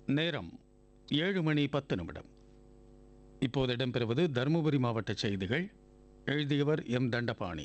நேரம் ஏழு மணி பத்து நிமிடம் இப்போது இடம்பெறுவது தருமபுரி மாவட்ட செய்திகள் எழுதியவர் எம் தண்டபாணி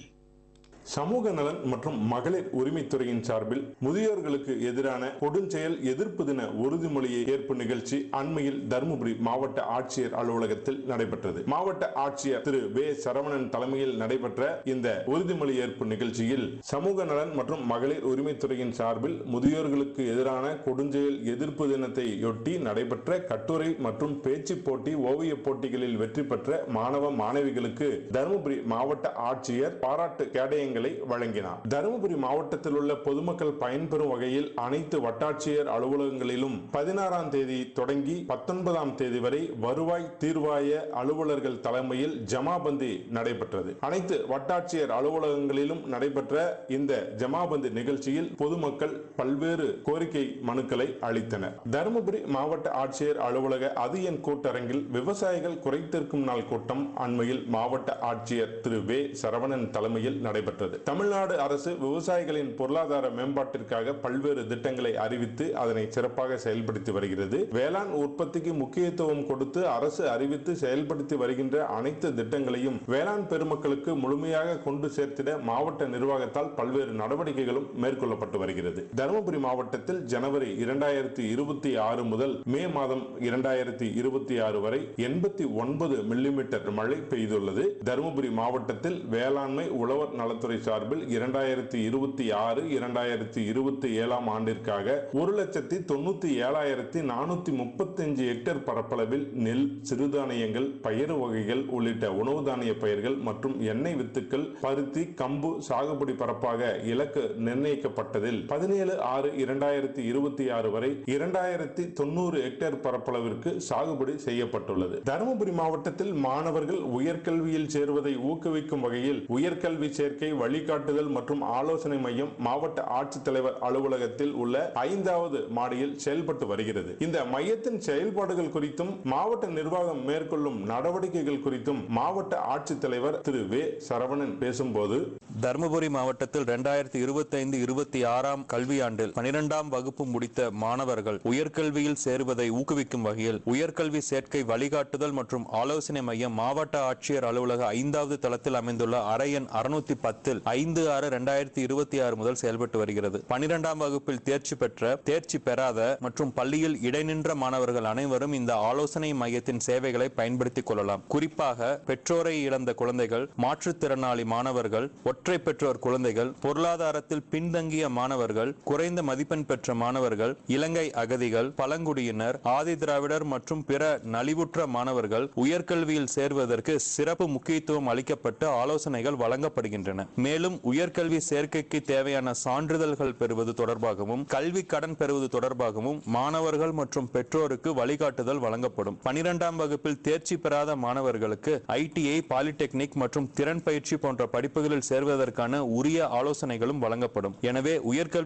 சமூக நலன் மற்றும் மகளிர் உரிமைத்துறையின் சார்பில் முதியோர்களுக்கு எதிரான கொடுஞ்செயல் எதிர்ப்பு தின உறுதிமொழியை ஏற்பு நிகழ்ச்சி அண்மையில் தருமபுரி மாவட்ட ஆட்சியர் அலுவலகத்தில் நடைபெற்றது மாவட்ட ஆட்சியர் திரு வே சரவணன் தலைமையில் நடைபெற்ற இந்த உறுதிமொழி ஏற்பு நிகழ்ச்சியில் சமூக நலன் மற்றும் மகளிர் உரிமைத்துறையின் சார்பில் முதியோர்களுக்கு எதிரான கொடுஞ்செயல் எதிர்ப்பு தினத்தையொட்டி நடைபெற்ற கட்டுரை மற்றும் பேச்சு போட்டி ஓவிய போட்டிகளில் வெற்றி பெற்ற மாணவ மாணவிகளுக்கு தருமபுரி மாவட்ட ஆட்சியர் பாராட்டு கேடயங்களை வழங்கினார் தருமபுரி மாவட்டத்தில் உள்ள பொதுமக்கள் பயன்பெறும் வகையில் அனைத்து வட்டாட்சியர் அலுவலகங்களிலும் பதினாறாம் தேதி தொடங்கி பத்தொன்பதாம் தேதி வரை வருவாய் தீர்வாய அலுவலர்கள் தலைமையில் ஜமாபந்தி நடைபெற்றது அனைத்து வட்டாட்சியர் அலுவலகங்களிலும் நடைபெற்ற இந்த ஜமாபந்தி நிகழ்ச்சியில் பொதுமக்கள் பல்வேறு கோரிக்கை மனுக்களை அளித்தனர் தருமபுரி மாவட்ட ஆட்சியர் அலுவலக அதியன் கூட்டரங்கில் விவசாயிகள் குறைத்திருக்கும் நாள் கூட்டம் அண்மையில் மாவட்ட ஆட்சியர் திரு வே சரவணன் தலைமையில் நடைபெற்றது தமிழ்நாடு அரசு விவசாயிகளின் பொருளாதார மேம்பாட்டிற்காக பல்வேறு திட்டங்களை அறிவித்து அதனை சிறப்பாக செயல்படுத்தி வருகிறது வேளாண் உற்பத்திக்கு முக்கியத்துவம் கொடுத்து அரசு அறிவித்து செயல்படுத்தி வருகின்ற அனைத்து திட்டங்களையும் வேளாண் பெருமக்களுக்கு முழுமையாக கொண்டு சேர்த்திட மாவட்ட நிர்வாகத்தால் பல்வேறு நடவடிக்கைகளும் மேற்கொள்ளப்பட்டு வருகிறது தருமபுரி மாவட்டத்தில் ஜனவரி இரண்டாயிரத்தி இருபத்தி ஆறு முதல் மே மாதம் இரண்டாயிரத்தி இருபத்தி ஆறு வரை எண்பத்தி ஒன்பது மில்லிமீட்டர் மழை பெய்துள்ளது தருமபுரி மாவட்டத்தில் வேளாண்மை உழவர் நலத்துறை சார்பில் இரண்டாயிரத்தி இருபத்தி ஆறு இரண்டாயிரத்தி இருபத்தி ஏழாம் ஆண்டிற்காக ஒரு லட்சத்தி தொண்ணூத்தி ஏழாயிரத்தி நானூத்தி முப்பத்தஞ்சு ஹெக்டேர் பரப்பளவில் நெல் சிறுதானியங்கள் பயறு வகைகள் உள்ளிட்ட உணவு தானிய பயிர்கள் மற்றும் எண்ணெய் வித்துக்கள் பருத்தி கம்பு சாகுபடி பரப்பாக இலக்கு நிர்ணயிக்கப்பட்டதில் பதினேழு ஆறு இரண்டாயிரத்தி இருபத்தி ஆறு வரை இரண்டாயிரத்தி தொண்ணூறு ஹெக்டேர் பரப்பளவிற்கு சாகுபடி செய்யப்பட்டுள்ளது தருமபுரி மாவட்டத்தில் மாணவர்கள் உயர்கல்வியில் சேருவதை ஊக்குவிக்கும் வகையில் உயர்கல்வி சேர்க்கை வழிகாட்டுதல் மற்றும் ஆலோசனை மையம் மாவட்ட ஆட்சித்தலைவர் அலுவலகத்தில் உள்ள ஐந்தாவது மாடியில் செயல்பட்டு வருகிறது இந்த மையத்தின் செயல்பாடுகள் குறித்தும் மாவட்ட நிர்வாகம் மேற்கொள்ளும் நடவடிக்கைகள் குறித்தும் மாவட்ட ஆட்சித்தலைவர் திரு வே சரவணன் பேசும்போது தருமபுரி மாவட்டத்தில் இரண்டாயிரத்தி இருபத்தைந்து இருபத்தி ஆறாம் கல்வியாண்டில் பனிரெண்டாம் வகுப்பு முடித்த மாணவர்கள் உயர்கல்வியில் சேருவதை ஊக்குவிக்கும் வகையில் உயர்கல்வி சேர்க்கை வழிகாட்டுதல் மற்றும் ஆலோசனை மையம் மாவட்ட ஆட்சியர் அலுவலக ஐந்தாவது தளத்தில் அமைந்துள்ள அறை எண் அறுநூத்தி பத்தில் ஐந்து ஆறு இரண்டாயிரத்தி இருபத்தி ஆறு முதல் செயல்பட்டு வருகிறது பனிரெண்டாம் வகுப்பில் தேர்ச்சி பெற்ற தேர்ச்சி பெறாத மற்றும் பள்ளியில் இடைநின்ற மாணவர்கள் அனைவரும் இந்த ஆலோசனை மையத்தின் சேவைகளை பயன்படுத்திக் கொள்ளலாம் குறிப்பாக பெற்றோரை இழந்த குழந்தைகள் மாற்றுத்திறனாளி மாணவர்கள் ஒற்றை பெற்றோர் குழந்தைகள் பொருளாதாரத்தில் பின்தங்கிய மாணவர்கள் குறைந்த மதிப்பெண் பெற்ற மாணவர்கள் இலங்கை அகதிகள் பழங்குடியினர் ஆதி திராவிடர் மற்றும் பிற நலிவுற்ற மாணவர்கள் உயர்கல்வியில் சேர்வதற்கு சிறப்பு முக்கியத்துவம் அளிக்கப்பட்டு ஆலோசனைகள் வழங்கப்படுகின்றன மேலும் உயர்கல்வி சேர்க்கைக்கு தேவையான சான்றிதழ்கள் பெறுவது தொடர்பாகவும் கல்வி கடன் பெறுவது தொடர்பாகவும் மாணவர்கள் மற்றும் பெற்றோருக்கு வழிகாட்டுதல் வழங்கப்படும் பனிரெண்டாம் வகுப்பில் தேர்ச்சி பெறாத மாணவர்களுக்கு ஐடிஐ பாலிடெக்னிக் மற்றும் திறன் பயிற்சி போன்ற படிப்புகளில் சேர்வதற்கான உரிய ஆலோசனைகளும் வழங்கப்படும் எனவே உயர்கல்வி